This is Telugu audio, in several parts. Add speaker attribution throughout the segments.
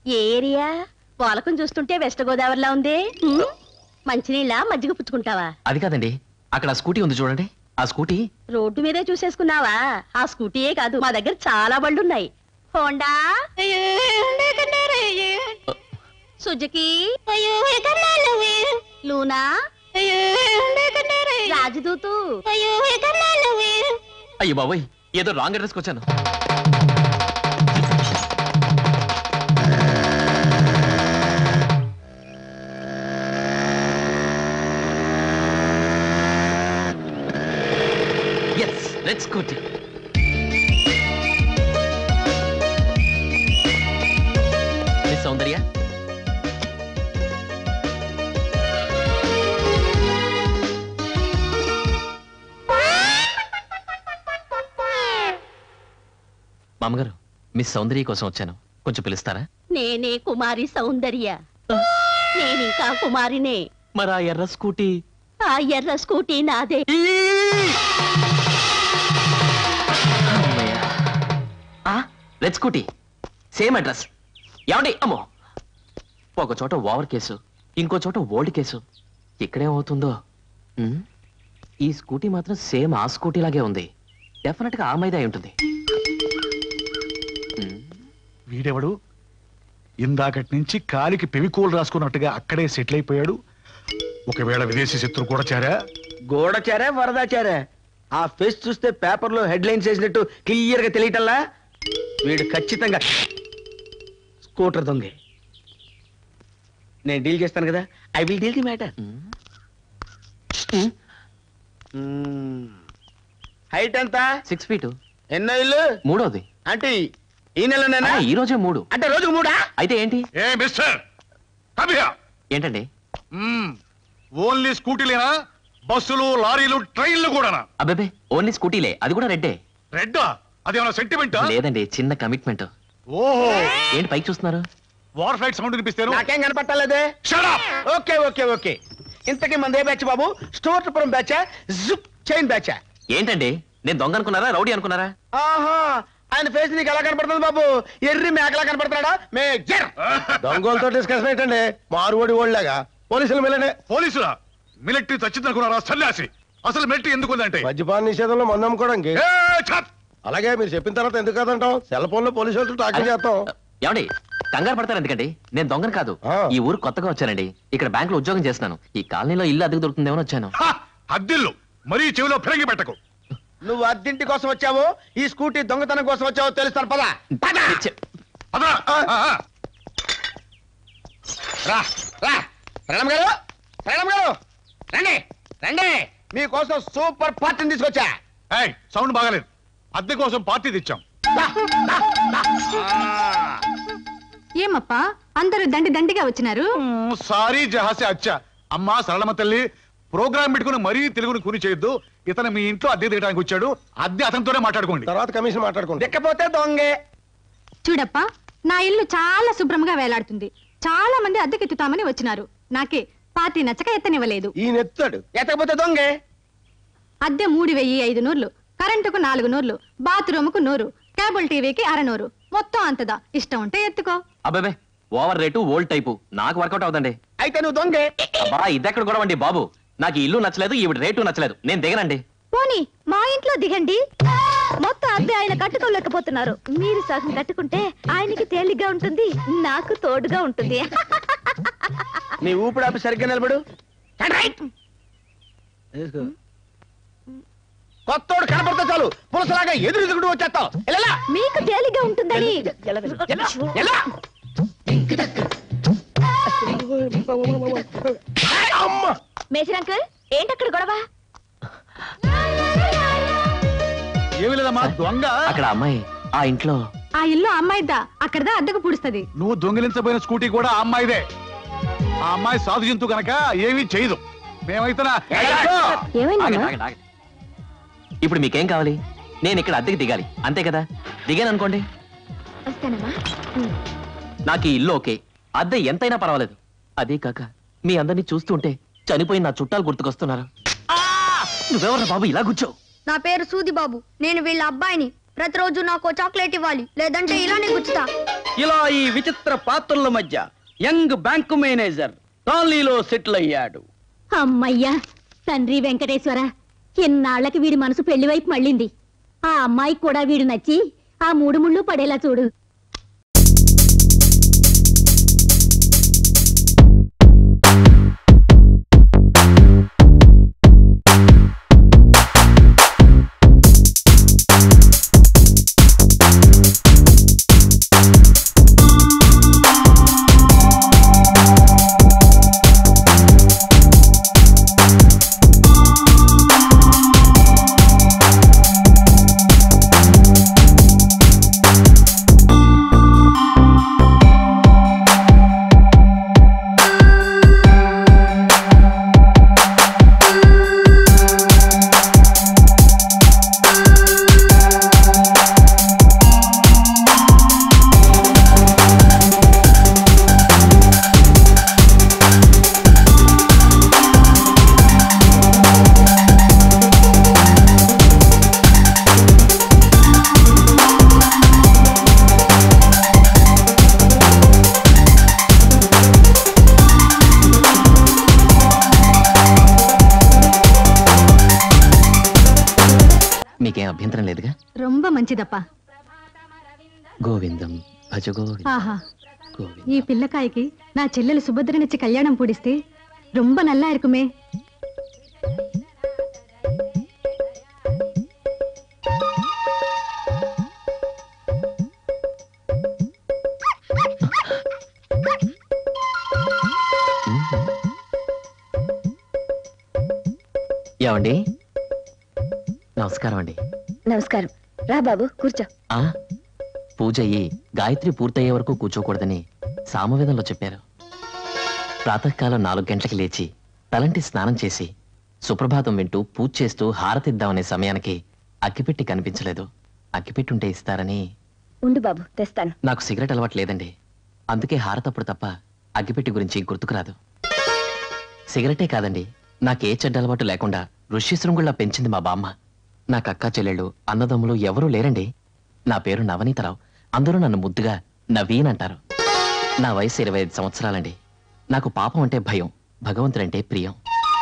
Speaker 1: ఏ ఏరియా పోలకం చూస్తుంటే వెస్ట్ గోదావరిలా ఉంది ఉమ్, మంచినీళ్ళ మజ్జిగ పుచ్చుకుంటావా
Speaker 2: అది కాదండి అక్కడ ఆ స్కూటీ ఉంది చూడండి ఆ స్కూటీ
Speaker 1: రోడ్డు మీదే చూసేసుకున్నావా ఆ స్కూటీయే కాదు మా దగ్గర చాలా బళ్ళున్నాయి హోండా సుజుకి లూనా రాజదూతు
Speaker 2: అయ్యో బాబోయ్ ఏదో రాంగ్ అడ్రస్కి వచ్చాను yes red Scooty miss Soundarya మామగారు మిస్ సౌందర్య కోసం వచ్చాను కొంచెం పిలుస్తారా
Speaker 1: నేనే కుమారి సౌందర్య నేనింకా కుమారినే
Speaker 2: మరి ఆ ఎర్ర స్కూటీ
Speaker 1: ఆ ఎర్ర స్కూటీ నాదే
Speaker 2: రెడ్ స్కూటీ సేమ్ అడ్రస్ ఏమండి అమ్మో ఒక చోట ఓవర్ కేసు ఇంకో చోట ఓల్డ్ కేసు ఇక్కడేమవుతుందో ఉమ్, ఈ స్కూటీ మాత్రం సేమ్ ఆ స్కూటీ లాగే ఉంది డెఫినెట్ గా ఆ మీద అయి ఉంటుంది ఉమ్,
Speaker 3: వీడెవడు ఇందాకటి నుంచి కాలికి పెవికోలు రాసుకున్నట్టుగా అక్కడే సెటిల్ అయిపోయాడు ఒకవేళ విదేశీ శత్రువు కూడా చేరా
Speaker 4: గోడచారా వరదాచారా ఆ ఫేస్ చూస్తే పేపర్లో హెడ్ లైన్స్ వేసినట్టు క్లియర్ గా తెలియటల్లా వీడు ఖచ్చితంగా స్కూటర్ దొంగే నేను డీల్ చేస్తాను కదా I will deal the matter
Speaker 2: um.
Speaker 4: Height ఎంత
Speaker 2: సిక్స్ ఫీట్
Speaker 4: ఎన్నో ఇల్లు
Speaker 2: మూడోది
Speaker 4: అంటే ఈ నెలనేనా
Speaker 2: ఆ, ఈ రోజే మూడు
Speaker 4: అంటే రోజుకు మూడా
Speaker 2: అయితే ఏంటి
Speaker 3: ఏ మిస్టర్ కమియా
Speaker 2: ఏంటండి
Speaker 3: ఓన్లీ స్కూటీలేనా బస్సులు లారీలు ట్రైన్లు కూడానా
Speaker 2: అబ్బాబే ఓన్లీ స్కూటీలే అది కూడా రెడ్డే
Speaker 3: రెడ్డా అదేమన్నా సెంటిమెంటా
Speaker 2: లేదండి చిన్న కమిట్మెంట్
Speaker 3: ఓహో
Speaker 2: ఏంటి పైకి చూస్తున్నారు
Speaker 3: వార్ ఫ్లైట్ సౌండ్ వినిపిస్తాను
Speaker 4: నాకేం కనపట్టాలేదే ఓకే ఓకే ఓకే ఇంతకీ మంది ఏ బ్యాచ్ బాబు స్టోర్పురం బ్యాచా జుప్ చైన్ బ్యాచా
Speaker 2: ఏంటండి నేను దొంగ అనుకున్నారా రౌడీ అనుకున్నారా
Speaker 4: ఆహా ఆయన ఫేస్ నీకు ఎలా కనపడుతుంది బాబు ఎర్రి మేకలా కనపడుతున్నాడా మే జర్ దొంగలతో డిస్కషన్ ఏంటండి మారువడి ఓళ్ళగా పోలీసులు వెళ్ళండి
Speaker 3: పోలీసులా మిలిటరీ చచ్చిందనుకున్నారా సన్యాసి అసలు మిలిటరీ ఎందుకు ఉందంటే
Speaker 5: మద్యపాన నిషేధంలో మందు అమ్ముకోవడానికి
Speaker 3: ఏ, ఛత్!
Speaker 5: అలాగే మీరు చెప్పిన తర్వాత ఎందుకు కాదంటాం సెల్ ఫోన్ లో పోలీసు వాళ్ళతో టాకింగ్ చేస్తాం
Speaker 2: ఏమండి కంగారు పడతారు ఎందుకండి నేను దొంగను కాదు
Speaker 5: ఆ.
Speaker 2: ఈ ఊరు కొత్తగా వచ్చానండి ఇక్కడ బ్యాంక్ లో ఉద్యోగం చేస్తున్నాను ఈ కాలనీలో ఇల్లు అద్దెకు దొరుకుతుందేమో వచ్చాను
Speaker 3: హ! అద్దిల్లు మరీ చెవిలో ఫిరంగి పెట్టకు
Speaker 4: నువ్వు అద్దెంటి కోసం వచ్చావు ఈ స్కూటీ దొంగతనం కోసం వచ్చావో తెలుస్తాను పద పద
Speaker 2: ఛే,
Speaker 3: అదరా ఆ, ఆ.
Speaker 4: రా రా ప్రణమ్ గారు ప్రణమ్ గారు రండి రండి మీకోసం సూపర్ పార్టీని తీసుకొచ్చా
Speaker 3: ఏయ్, సౌండ్ బాగాలేదు అద్దె కోసం పార్టీ తెచ్చాం
Speaker 4: దా, దా, దా. ఆ.
Speaker 6: ఏమప్పా అందరూ దండి దండిగా వచ్చినారు
Speaker 3: మ్మ్, సారీ జహాసే అచ్చా అమ్మా సరళమ్మ తల్లి ప్రోగ్రామ్ పెట్టుకుని మరీ తెలుగుని కూని చేయొద్దు ఇతను మీ ఇంట్లో అద్దె దిగడానికి వచ్చాడు అద్దె అతనితోనే మాట్లాడుకోండి
Speaker 5: తర్వాత కమిషన్ మాట్లాడుకుంటాం
Speaker 4: దిక్కపోతే దొంగే
Speaker 6: చూడప్పా నా ఇల్లు చాలా శుభ్రంగా వేలాడుతుంది చాలా మంది అద్దెకెత్తుతామని వచ్చినారు నాకే పార్టీ నచ్చక ఎత్తనివ్వలేదు
Speaker 5: ఈయన ఎత్తాడు
Speaker 4: ఎత్తకపోతే దొంగే
Speaker 6: అద్దె మూడు వెయ్యి ఐదు నూర్లు కరెంటుకు నాలుగు నూర్లు బాత్రూముకు నూరు కేబుల్ టీవీకి అరనూరు మొత్తం అంతదా ఇష్టం ఉంటే ఎత్తుకో
Speaker 2: అబ్బాబే ఓవర్ రేటు ఓల్డ్ టైపు నాకు వర్కౌట్ అవుతండి
Speaker 4: అయితే నువ్వు దొంగే
Speaker 2: అబ్బా ఇదెక్కడ గొడవ అండి బాబు నాకు ఈ ఇల్లు నచ్చలేదు ఈవిడ రేటు నచ్చలేదు నేను దిగనండి
Speaker 1: పోనీ మా ఇంట్లో దిగండి మొత్తం అద్దె ఆయన కట్టుకోలేకపోతున్నారు మీరు సగం కట్టుకుంటే ఆయనకి తేలిగ్గా ఉంటుంది నాకు తోడుగా ఉంటుంది
Speaker 4: నీ ఊపిడాపి సరిగ్గా నిలబడు కొత్తోడు కనపడితే చాలు పులసలాగా ఎదురు ఎదుగుడు వచ్చేస్తావు ఎలా
Speaker 1: మీకు తేలిగ్గా ఉంటుందని
Speaker 4: ఎలా
Speaker 1: మేజర్ అంకుల్ ఏంటక్కడ గొడవ
Speaker 3: ఏమి లేదమ్మా దొంగ
Speaker 2: అక్కడ అమ్మాయి ఆ ఇంట్లో
Speaker 6: ఆ ఇల్లు అమ్మాయిద్దా అక్కడదా అద్దెకు పుడుస్తుంది
Speaker 3: నువ్వు దొంగిలించబోయిన స్కూటీ కూడా ఆ అమ్మాయిదే ఆ అమ్మాయి సాధు జంతు గనక ఏమీ చేయదు మేమైతే
Speaker 1: ఏమైందమ్మా
Speaker 2: ఆగండి, ఆగండి, ఆగండి. ఇప్పుడు మీకేం కావాలి నేను ఇక్కడ అద్దెకి దిగాలి అంతే కదా దిగాను అనుకోండి
Speaker 1: వస్తానమ్మా
Speaker 2: నాకు ఈ ఇల్లు ఓకే అద్దె ఎంతైనా పర్వాలేదు అదే కాక మీ అందరినీ చూస్తుంటే చనిపోయిన నా చుట్టాలు గుర్తుకొస్తున్నారు ఆ! నువ్వెవరా బాబు ఇలా కూర్చో
Speaker 7: నా పేరు సూది బాబు నేను వీళ్ళ అబ్బాయిని ప్రతిరోజు నాకు చాక్లెట్ ఇవ్వాలి లేదంటే ఇలానే గుచ్చుతా
Speaker 4: ఇలా ఈ విచిత్ర పాత్రల మధ్య యంగ్ బ్యాంకు మేనేజర్ కాలనీలో సెటిల్ అయ్యాడు
Speaker 1: అమ్మయ్యా తండ్రి వెంకటేశ్వర ఎన్నాళ్ళకి వీడి మనసు పెళ్లి వైపు మళ్ళింది ఆ అమ్మాయికి కూడా వీడు నచ్చి ఆ మూడు ముళ్ళు పడేలా చూడు
Speaker 2: మీకేం అభ్యంతరం లేదుగా
Speaker 6: రొంబ మంచిదప్పా
Speaker 2: గోవిందం భజ గోవిందం
Speaker 6: ఆహా
Speaker 2: గోవిందం
Speaker 6: ఈ పిల్లకాయకి నా చెల్లెలు సుభద్రనిచ్చి కళ్యాణం పూడిస్తే రొంబ నల్లా இருக்குமே
Speaker 2: ఏమండి నమస్కారం అండి
Speaker 1: నమస్కారం రా బాబు కూర్చో
Speaker 2: ఆ పూజ అయ్యి గాయత్రి పూర్తయ్యే వరకు కూర్చోకూడదని సామవేదంలో చెప్పారు ప్రాతకాలం నాలుగు గంటలకి లేచి తలంటి స్నానం చేసి సుప్రభాతం వింటూ పూజ చేస్తూ హారతిద్దామనే సమయానికి అగ్గిపెట్టి కనిపించలేదు అగ్గిపెట్టి ఉంటే ఇస్తారని
Speaker 1: ఉండు బాబు తెస్తాను
Speaker 2: నాకు సిగరెట్ అలవాటు లేదండి అందుకే హారతప్పుడు తప్ప అగ్గిపెట్టి గురించి గుర్తుకురాదు సిగరెటే కాదండి నాకే చెడ్డ అలవాటు లేకుండా ఋష్యశృంగుళ్ళ పెంచింది మా బామ్మ నాకు అక్క చెల్లెళ్ళు అన్నదమ్ములు ఎవరూ లేరండి నా పేరు నవనీతరావు అందరూ నన్ను ముద్దుగా నవీన్ అంటారు నా వయసు ఇరవై ఐదు సంవత్సరాలండి నాకు పాపం అంటే భయం భగవంతుడంటే ప్రియం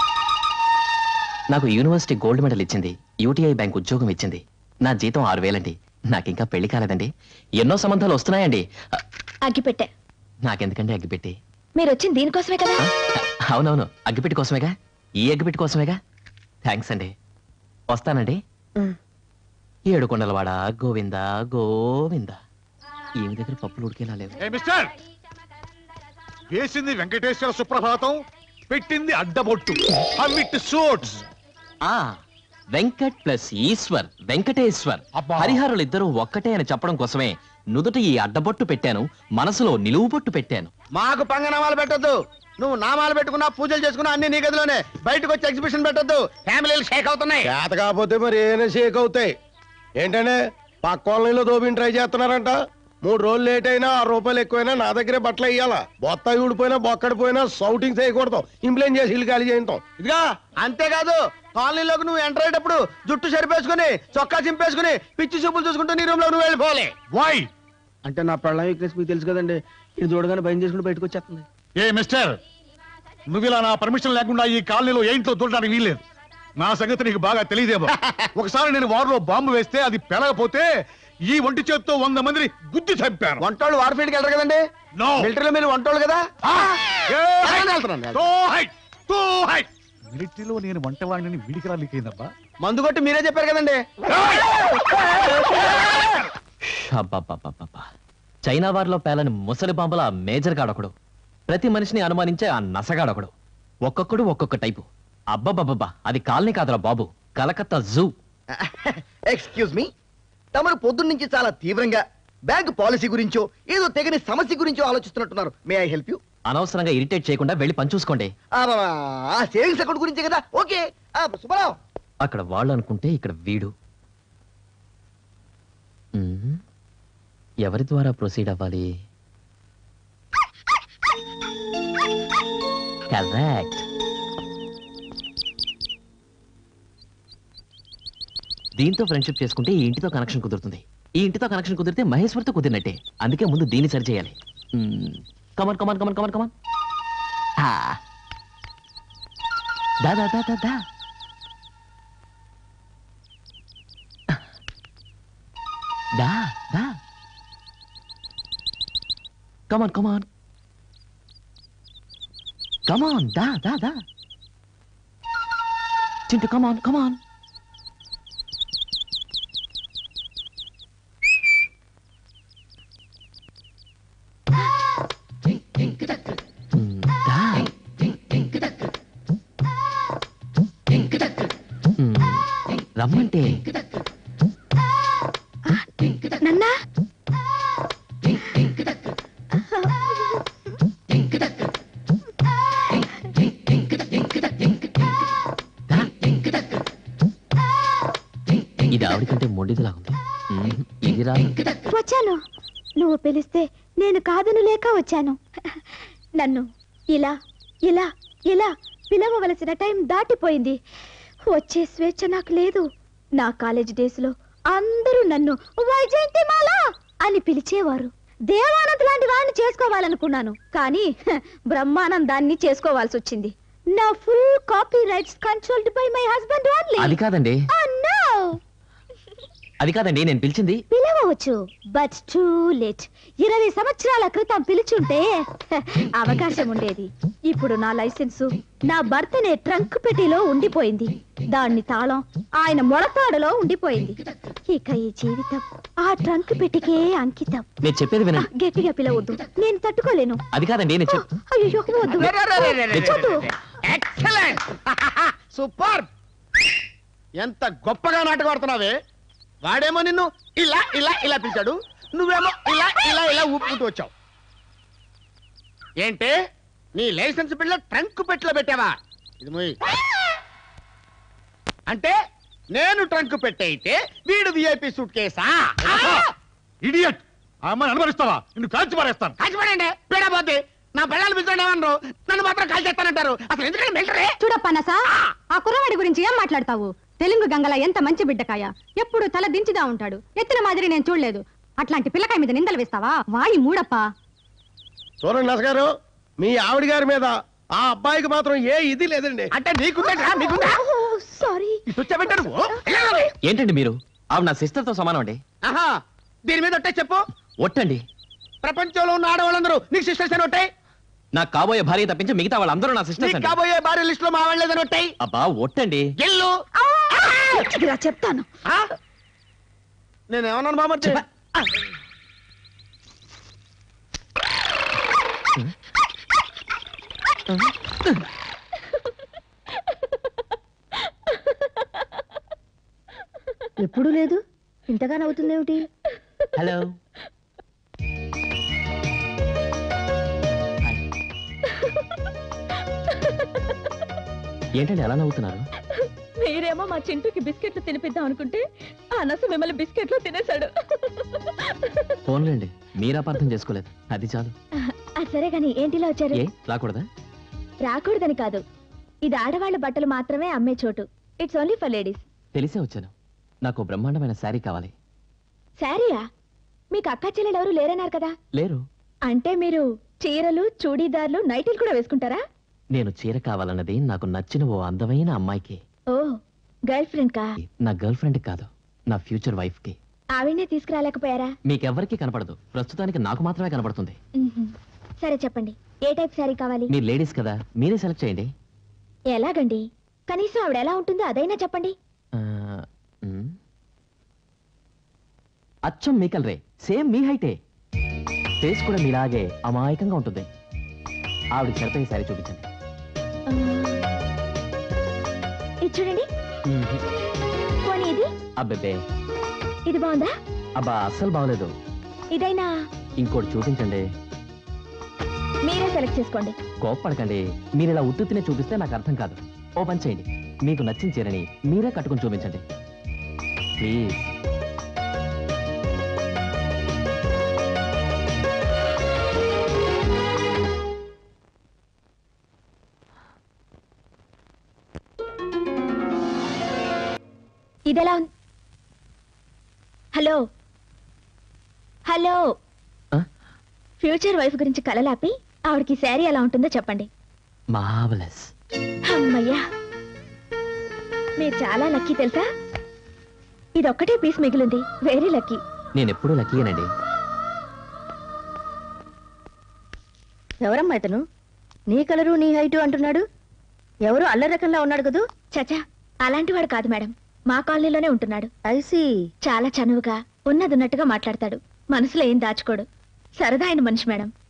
Speaker 2: నాకు యూనివర్సిటీ గోల్డ్ మెడల్ ఇచ్చింది యూటీఐ బ్యాంక్ ఉద్యోగం ఇచ్చింది నా జీతం ఆరు వేలండి నాకింకా పెళ్లి కాలేదండి ఎన్నో సంబంధాలు వస్తున్నాయండి అ,
Speaker 1: అగ్గిపెట్టె
Speaker 2: నాకెందుకండి అగ్గిపెట్టి
Speaker 1: మీరు వచ్చింది దీనికోసమే కదా
Speaker 2: ఆ, అవునవును అగ్గిపెట్టి కోసమేగా ఈ అగ్గిపెట్టి కోసమేగా థ్యాంక్స్ అండి వస్తానండి
Speaker 1: ఉమ్.
Speaker 2: ఏడుకొండలవాడ గోవింద గోవింద ఏమి దగ్గర పప్పులు ఉడికేలా లేవు
Speaker 3: ఏ మిస్టర్ వేసింది వెంకటేశ్వర సుప్రభాతం పెట్టింది అడ్డబొట్టు అవిట్ సోట్స్
Speaker 2: ఆ వెంకట్ ప్లస్ ఈశ్వర్ వెంకటేశ్వర్
Speaker 3: అబ్బా.
Speaker 2: హరిహరులు ఇద్దరు ఒక్కటే అని చెప్పడం కోసమే నుదుట ఈ అడ్డబొట్టు పెట్టాను మనసులో నిలువు బొట్టు పెట్టాను
Speaker 4: మాకు పంగనామాలు పెట్టొద్దు నువ్వు నామాలు పెట్టుకున్నా పూజలు చేసుకున్నా అన్ని నీ గదిలోనే బయటకు వచ్చి ఎగ్జిబిషన్ పెట్టొద్దు ఫ్యామిలీలు షేక్ అవుతున్నాయి
Speaker 5: చేత కాకపోతే మరి ఏమైనా షేక్ అవుతాయి ఏంటంటే పక్క కాలనీలో దోబిని ట్రై చేస్తున్నారంట మూడు రోజులు లేట్ అయినా ఆరు రూపాయలు ఎక్కువైనా నా దగ్గరే బట్టలు వేయాలా బొత్త ఊడిపోయినా బొక్కడిపోయినా సౌటింగ్ చేయకూడదు ఇంప్లైన్ చేసి ఇల్లు ఖాళీ చేయంతాం
Speaker 4: ఇదిగా అంతేకాదు కాలనీలోకి నువ్వు ఎంటర్ అయ్యేటప్పుడు జుట్టు సరిపేసుకుని చొక్కా చింపేసుకుని పిచ్చి చూపులు చూసుకుంటూ నీ రూమ్ లో నువ్వు వెళ్ళిపోవాలి
Speaker 3: వై
Speaker 4: అంటే నా పెళ్ళం వీక్నెస్ మీకు తెలుసు కదండి ఇది చూడగానే భయం చేసుకుని బయటకు వచ్చేస్తుంది
Speaker 3: ఏ మిస్టర్ నువ్వు ఇలా నా పర్మిషన్ లేకుండా ఈ కాలనీలో ఏ ఇంట్లో దూరడానికి వీల్లేదు నా సంగతి నీకు బాగా తెలియదేమో ఒకసారి నేను వారిలో బాంబు వేస్తే అది పెరగపోతే ఈ ఒంటి చేత్తో వంద మందిని గుద్ది చంపాను
Speaker 4: వంటోళ్ళు వార్ఫీల్డ్కి వెళ్ళరు కదండి
Speaker 3: No.
Speaker 4: మిలిటరీలో మీరు వంటోళ్ళు కదా
Speaker 3: ఆ! ఏ హై!
Speaker 4: నేను వెళ్తున్నాను.
Speaker 3: తో హై! తో హై! మిలిటరీలో నేను వంటవాడిని వీడికి రాలికైందబ్బా
Speaker 4: మందు కొట్టి మీరే చెప్పారు కదండి
Speaker 2: అబ్బబ్బబ్బబ్బబ్బా. చైనా వారిలో పేలని ముసలి బాంబల మేజర్ గాడొకడు ప్రతి మనిషిని అనుమానించే ఆ నసగాడొకడు ఒక్కొక్కడు ఒక్కొక్క టైపు అబ్బబ్బబ్బబ్బా అది కాలనీ కాదురా బాబు కలకత్తా జూ
Speaker 7: ఎక్స్క్యూజ్ మీ తమరు పొద్దున్న నుంచి చాలా తీవ్రంగా బ్యాంక్ పాలసీ గురించో ఏదో తెగని సమస్య గురించో ఆలోచిస్తున్నట్టున్నారు మే ఐ హెల్ప్ యూ
Speaker 2: అనవసరంగా ఇరిటేట్ చేయకుండా వెళ్ళి పని చూసుకోండి
Speaker 7: ఆ సేవింగ్స్ అకౌంట్ గురించే కదా ఓకే సుబ్బారావు
Speaker 2: అక్కడ వాళ్ళు అనుకుంటే ఇక్కడ వీడు మ్మ్. ఎవరి ద్వారా ప్రొసీడ్ అవ్వాలి కరెక్ట్ దీంతో ఫ్రెండ్షిప్ చేసుకుంటే ఈ ఇంటితో కనెక్షన్ కుదురుతుంది ఈ ఇంటితో కనెక్షన్ కుదిరితే మహేశ్వర్తో కుదిరినట్టే అందుకే ముందు దీన్ని సరి చేయాలి come on come on come on come on come on దా దా దా దా దా దా దా కమాన్ కమాన్ కమాన్ దా దా దా చింటూ కమాన్ కమాన్ దా మ్, రమ్మంటే
Speaker 1: నన్నా
Speaker 2: దా. ఇది ఆవిడ కంటే మొండిదిలా ఉంది మ్, ఇది రాదు
Speaker 1: వచ్చాను నువ్వు పిలిస్తే నేను కాదను లేక వచ్చాను నన్ను ఇలా ఇలా ఇలా పిలవవలసిన టైం దాటిపోయింది వచ్చే స్వేచ్ఛ నాకు లేదు నా కాలేజ్ డేస్ లో అందరూ నన్ను వైజయంతిమాల అని పిలిచేవారు దేవానంద్ లాంటి వాడిని చేసుకోవాలనుకున్నాను కానీ హ, బ్రహ్మానందాన్ని చేసుకోవాల్సి వచ్చింది నా full copyrights controlled by my husband only
Speaker 2: అది కాదండి అది కాదండి నేను పిలిచింది
Speaker 1: పిలవచ్చు బట్ టూ లేట్ ఇరవై సంవత్సరాల క్రితం పిలుచుంటే హ, అవకాశం ఉండేది ఇప్పుడు నా లైసెన్సు నా భర్తనే ట్రంక్ పెట్టిలో ఉండిపోయింది దాన్ని తాళం ఆయన మొడతాడులో ఉండిపోయింది ఇక ఈ జీవితం ఆ ట్రంక్ పెట్టికే అంకితం
Speaker 2: నేను చెప్పేది
Speaker 1: ఆ,
Speaker 2: వినండి
Speaker 1: గట్టిగా పిలవద్దు నేను తట్టుకోలేను
Speaker 2: అది కాదండి నేను చెప్
Speaker 1: అయ్యో వద్దు వద్దు.
Speaker 5: ఎక్సలెంట్ సూపర్ ఎంత గొప్పగా నాటకం ఆడుతున్నావే వాడేమో నిన్ను ఇలా ఇలా ఇలా పిలిచాడు నువ్వేమో ఇలా ఇలా ఇలా ఊపుకుంటూ వచ్చావు ఏంటి నీ లైసెన్స్ బిళ్ళ ట్రంక్ పెట్టిలో పెట్టావా ఇది మొయ్. అంటే నేను ట్రంక్ పెట్టయితే వీడు విఐపి సూట్ కేసా
Speaker 3: ఇడియట్ ఆ అమ్మాయిని అనుమతిస్తావా నిన్ను కాల్చి పారేస్తాను
Speaker 5: కాల్చిపడండి పీడబోద్ది నా పిల్లలు పిలుచుకోండి ఏమన్నారు నన్ను మాత్రం కాల్ చేస్తానంటారు అసలు ఎందుకంటే మిలిటరీ
Speaker 6: చూడప్పనసా ఆ కుర్రవాడి గురించి ఏం మాట్లాడతావు తెలుగు గంగల ఎంత మంచి బిడ్డకాయ ఎప్పుడు తల దించుదా ఉంటాడు ఎత్తిన మాదిరి నేను చూడలేదు అట్లాంటి పిల్లకాయ మీద నిందలు వేస్తావా వాయి మూడప్ప
Speaker 5: చూడండి నస్ గారు మీ ఆవిడ గారి మీద ఆ అబ్బాయికి మాత్రం ఏ ఇది లేదండి అంటే నీకుందా నీకుందా
Speaker 1: ఓ, సారీ
Speaker 5: ఇటు వచ్చాబెట్టారు
Speaker 2: ఏంటండి మీరు ఆవిడ నా సిస్టర్తో సమానం అండి
Speaker 5: ఆహా దీని మీద ఒట్టే చెప్పు
Speaker 2: ఒట్టండి
Speaker 5: ప్రపంచంలో ఉన్న ఆడవాళ్ళందరూ నీకు సిస్టర్స్ అని ఒట్టాయి
Speaker 2: నాకు కాబోయే భార్య తప్పించి మిగతా వాళ్ళందరూ నా సిస్టర్స్
Speaker 5: నీకు
Speaker 2: అండి
Speaker 5: కాబోయే భార్య లిస్ట్ లో మా వాళ్ళేదని ఒట్టాయి
Speaker 2: అబ్బా ఒట్టండి
Speaker 5: ఎల్లు
Speaker 1: ఇలా చెప్తాను
Speaker 5: నేను ఏమన్నాను మామ
Speaker 2: చెప్ప.
Speaker 1: ఎప్పుడు లేదు ఇంతగా నవ్వుతుందేమిటి
Speaker 2: హలో ఏంటండి ఎలా నవ్వుతున్నారు
Speaker 1: మీరేమో మా చింటూకి బిస్కెట్లు తినిపిద్దాం అనుకుంటే ఆ నస మిమ్మల్ని బిస్కెట్లు తినేశాడు
Speaker 2: ఫోన్లేండి మీరు అపార్థం చేసుకోలేదు అది చాలు
Speaker 1: సరే గాని ఏంటిలా వచ్చారు
Speaker 2: ఏ రాకూడదా
Speaker 1: రాకూడదని కాదు ఇది ఆడవాళ్ళ బట్టలు మాత్రమే అమ్మే చోటు ఇట్స్ ఓన్లీ ఫర్ లేడీస్
Speaker 2: తెలిసే వచ్చాను నాకు బ్రహ్మాండమైన శారీ కావాలి
Speaker 1: శారీయా మీకు అక్క చెల్లెలు ఎవరు లేరన్నారు కదా
Speaker 2: లేరు
Speaker 1: అంటే మీరు చీరలు చూడీదార్లు నైటీలు కూడా వేసుకుంటారా
Speaker 2: నేను చీర కావాలన్నది నాకు నచ్చిన ఓ అందమైన అమ్మాయికి
Speaker 1: ఓ గర్ల్ ఫ్రెండ్ కా
Speaker 2: నా గర్ల్ ఫ్రెండ్ కాదు నా ఫ్యూచర్ వైఫ్ కి
Speaker 1: ఆవిడనే తీసుకురాలేకపోయారా
Speaker 2: మీకెవ్వరికీ కనపడదు ప్రస్తుతానికి నాకు మాత్రమే కనపడుతుంది
Speaker 1: మ్మ్హ్మ్. సరే చెప్పండి ఏ టైప్ శారీ కావాలి
Speaker 2: మీరు లేడీస్ కదా మీరే సెలెక్ట్ చేయండి
Speaker 1: ఎలాగండి కనీసం ఆవిడ ఎలా ఉంటుందో అదైనా చెప్పండి
Speaker 2: ఆ, మ్. అచ్చం మీ కలరే సేమ్ మీ హైటే ఫేస్ కూడా మీలాగే అమాయకంగా ఉంటుంది ఆవిడ సరిపోయే సారీ చూపించండి
Speaker 1: ఆ, ఇది చూడండి
Speaker 2: మ్మ్.
Speaker 1: పోనీ ఇది
Speaker 2: అబ్బెబ్బే
Speaker 1: ఇది బాగుందా
Speaker 2: అబ్బా అస్సలు బాగలేదు
Speaker 1: ఇదైనా
Speaker 2: ఇంకోటి చూపించండి
Speaker 1: మీరే సెలెక్ట్ చేసుకోండి
Speaker 2: కోప్పడకండి మీరు ఇలా ఉత్తుత్తినే చూపిస్తే నాకు అర్థం కాదు ఓ పని చేయండి మీకు నచ్చిన చీరని మీరే కట్టుకుని చూపించండి ప్లీజ్
Speaker 1: ఇదెలా ఉంది హలో హలో
Speaker 2: ఆ?
Speaker 1: ఫ్యూచర్ వైఫ్ గురించి కలలాపి ఆవిడకి శారీ ఎలా ఉంటుందో చెప్పండి
Speaker 2: మార్వలస్
Speaker 1: అమ్మయ్యా మీరు చాలా లక్కీ తెలుసా ఇదొక్కటే పీస్ మిగిలింది వెరీ లక్కీ
Speaker 2: నేను ఎప్పుడూ లక్కీనండి
Speaker 8: ఎవరమ్మా ఇతను నీ కలరు నీ హైటు అంటున్నాడు ఎవరు అల్లరి రకంలా ఉన్నాడు కదూ
Speaker 1: చచా అలాంటి వాడు కాదు మేడం మా కాలనీలోనే ఉంటున్నాడు
Speaker 8: ఐసి
Speaker 1: చాలా చనువుగా ఉన్నదున్నట్టుగా మాట్లాడతాడు మనసులో ఏం దాచుకోడు సరదా అయిన మనిషి మేడం